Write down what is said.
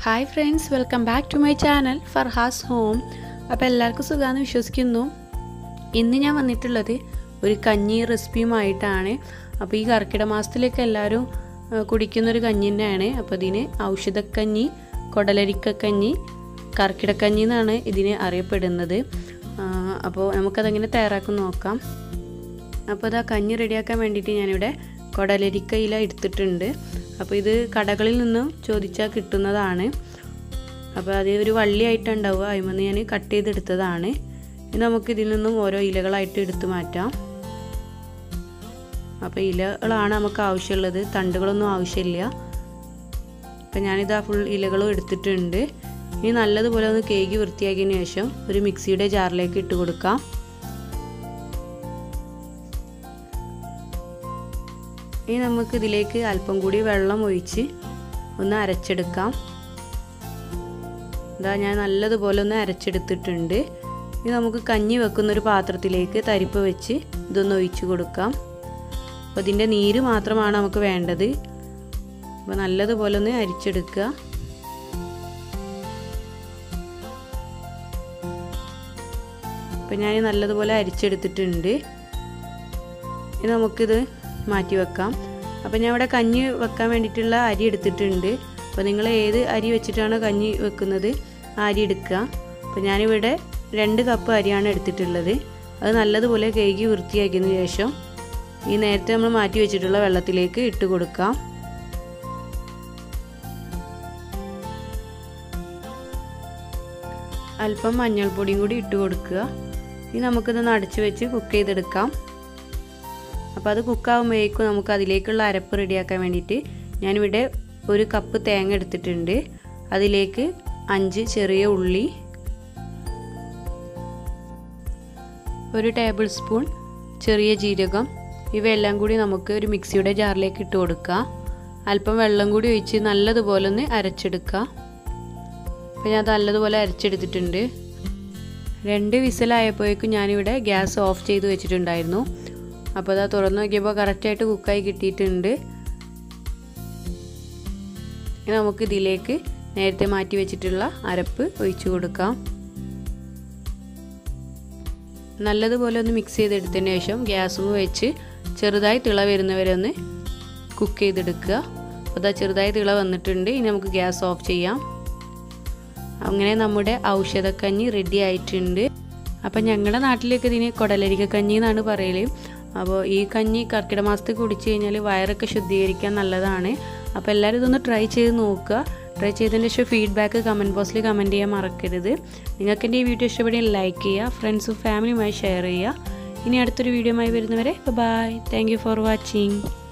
hi friends welcome back to my channel Farhas home അപ്പോൾ എല്ലാവർക്കും സുഖമാണെന്ന് വിശ്വസിക്കുന്നു ഇന്ന് ഞാൻ വന്നിട്ടുള്ളത് ഒരു കഞ്ഞി റെസിപ്പിയുമായിട്ടാണ് അപ്പോൾ ഈ കർക്കിടക മാസത്തിലേക്ക് എല്ലാവരും ആ, കുടിക്കുന്നൊരു കഞ്ഞി തന്നെയാണ് അപ്പോൾ ഇതിന് ഔഷധക്കഞ്ഞി കൊടലരിക്കക്കഞ്ഞി കർക്കിടക്കഞ്ഞി എന്നാണ് ഇതിന് അറിയപ്പെടുന്നത് ആ, അപ്പോൾ നമുക്കതെങ്ങനെ തയ്യാറാക്കും നോക്കാം അപ്പോൾ അത് ആ കഞ്ഞി റെഡിയാക്കാൻ വേണ്ടിയിട്ട് ഞാനിവിടെ കൊടലരിക്ക ഇല എടുത്തിട്ടുണ്ട് അപ്പോൾ ഇത് കടകളിൽ നിന്നും ചോദിച്ചാൽ കിട്ടുന്നതാണ് അപ്പോൾ അത് ഒരു വള്ളിയായിട്ടാണ് ഉണ്ടാവുക അതിമെന്ന് ഞാൻ കട്ട് ചെയ്തെടുത്തതാണ് ഇനി നമുക്ക് ഇതിൽ നിന്നും ഓരോ ഇലകളായിട്ട് എടുത്തു മാറ്റാം അപ്പോൾ ഇലകളാണ് നമുക്ക് ആവശ്യമുള്ളത് തണ്ടുകളൊന്നും ആവശ്യമില്ല അപ്പം ഞാനിത് ആ ഫുൾ ഇലകളും എടുത്തിട്ടുണ്ട് ഇനി നല്ലതുപോലെ ഒന്ന് കേക്ക് വൃത്തിയാക്കിയതിന് ശേഷം ഒരു മിക്സിയുടെ ജാറിലേക്ക് ഇട്ട് കൊടുക്കാം ഇനി നമുക്ക് ഇതിലേക്ക് അല്പം കൂടി വെള്ളം ഒഴിച്ച് ഒന്ന് അരച്ചെടുക്കാം ഇതാ ഞാൻ നല്ലതുപോലെ ഒന്ന് അരച്ചെടുത്തിട്ടുണ്ട് ഇനി നമുക്ക് കഞ്ഞി വെക്കുന്ന ഒരു പാത്രത്തിലേക്ക് തരിപ്പ് വെച്ച് ഇതൊന്ന് ഒഴിച്ച് കൊടുക്കാം അപ്പോൾ ഇതിൻ്റെ നീര് മാത്രമാണ് നമുക്ക് വേണ്ടത് അപ്പോൾ നല്ലതുപോലെ ഒന്ന് അരിച്ചെടുക്കുക അപ്പോൾ ഞാൻ നല്ലതുപോലെ അരിച്ചെടുത്തിട്ടുണ്ട് ഇനി നമുക്കിത് മാറ്റി വെക്കാം അപ്പോൾ ഞാൻ ഇവിടെ കഞ്ഞി വെക്കാൻ വേണ്ടിയിട്ടുള്ള അരി എടുത്തിട്ടുണ്ട് അപ്പോൾ നിങ്ങൾ ഏത് അരി വെച്ചിട്ടാണോ കഞ്ഞി വെക്കുന്നത് ആ അരി എടുക്കുക അപ്പോൾ ഞാനിവിടെ രണ്ട് കപ്പ് അരിയാണ് എടുത്തിട്ടുള്ളത് അത് നല്ലതുപോലെ കഴുകി വൃത്തിയാക്കിയതിന് ശേഷം ഈ നേരത്തെ നമ്മൾ മാറ്റി വെച്ചിട്ടുള്ള വെള്ളത്തിലേക്ക് ഇട്ട് കൊടുക്കാം അല്പം മഞ്ഞൾപ്പൊടിയും കൂടി ഇട്ട് കൊടുക്കുക ഇനി നമുക്കിതൊന്ന് അടച്ചു വെച്ച് കുക്ക് ചെയ്തെടുക്കാം അപ്പോൾ അത് കുക്കാകുമ്പോഴേക്കും നമുക്ക് അതിലേക്കുള്ള അരപ്പ് റെഡിയാക്കാൻ വേണ്ടിയിട്ട് ഞാനിവിടെ ഒരു കപ്പ് തേങ്ങ എടുത്തിട്ടുണ്ട് അതിലേക്ക് അഞ്ച് ചെറിയ ഉള്ളി ഒരു ടേബിൾ സ്പൂൺ ചെറിയ ജീരകം ഇവയെല്ലാം കൂടി നമുക്ക് ഒരു മിക്സിയുടെ ജാറിലേക്ക് ഇട്ട് കൊടുക്കുക അല്പം വെള്ളം കൂടി ഒഴിച്ച് നല്ലതുപോലെ ഒന്ന് അരച്ചെടുക്കുക അപ്പോൾ ഞാൻ നല്ലതുപോലെ അരച്ചെടുത്തിട്ടുണ്ട് രണ്ട് വിസിലായപ്പോഴേക്കും ഞാനിവിടെ ഗ്യാസ് ഓഫ് ചെയ്ത് വെച്ചിട്ടുണ്ടായിരുന്നു അപ്പോൾ അതാ തുറന്നു നോക്കിയപ്പോൾ കറക്റ്റായിട്ട് കുക്കായി കിട്ടിയിട്ടുണ്ട് ഇനി നമുക്ക് ഇതിലേക്ക് നേരത്തെ മാറ്റി വെച്ചിട്ടുള്ള അരപ്പ് ഒഴിച്ചു കൊടുക്കാം നല്ലതുപോലെ ഒന്ന് മിക്സ് ചെയ്തെടുത്തതിന് ശേഷം ഗ്യാസും വെച്ച് ചെറുതായി തിള വരുന്നവരെ ഒന്ന് കുക്ക് ചെയ്തെടുക്കുക അപ്പോൾ അതാ ചെറുതായി തിള വന്നിട്ടുണ്ട് ഇനി നമുക്ക് ഗ്യാസ് ഓഫ് ചെയ്യാം അങ്ങനെ നമ്മുടെ ഔഷധക്കഞ്ഞി റെഡി ആയിട്ടുണ്ട് അപ്പം ഞങ്ങളുടെ നാട്ടിലേക്ക് ഇതിന് കൊടലരിക്ക കഞ്ഞി എന്നാണ് പറയൽ അപ്പോൾ ഈ കഞ്ഞി കർക്കിടക മാസത്തിൽ കുടിച്ചു കഴിഞ്ഞാൽ വയറൊക്കെ ശുദ്ധീകരിക്കാൻ നല്ലതാണ് അപ്പോൾ എല്ലാവരും ഇതൊന്ന് ട്രൈ ചെയ്ത് നോക്കുക ട്രൈ ചെയ്തതിന് ശേഷം ഫീഡ്ബാക്ക് കമൻറ്റ് ബോക്സിൽ കമൻറ്റ് ചെയ്യാൻ മറക്കരുത് നിങ്ങൾക്ക് എൻ്റെ ഈ വീഡിയോ ഇഷ്ടപ്പെടുകയും ലൈക്ക് ചെയ്യുക ഫ്രണ്ട്സും ഫാമിലിയുമായി ഷെയർ ചെയ്യുക ഇനി അടുത്തൊരു വീഡിയോ ആയി വരുന്നവരെ bye thank you for watching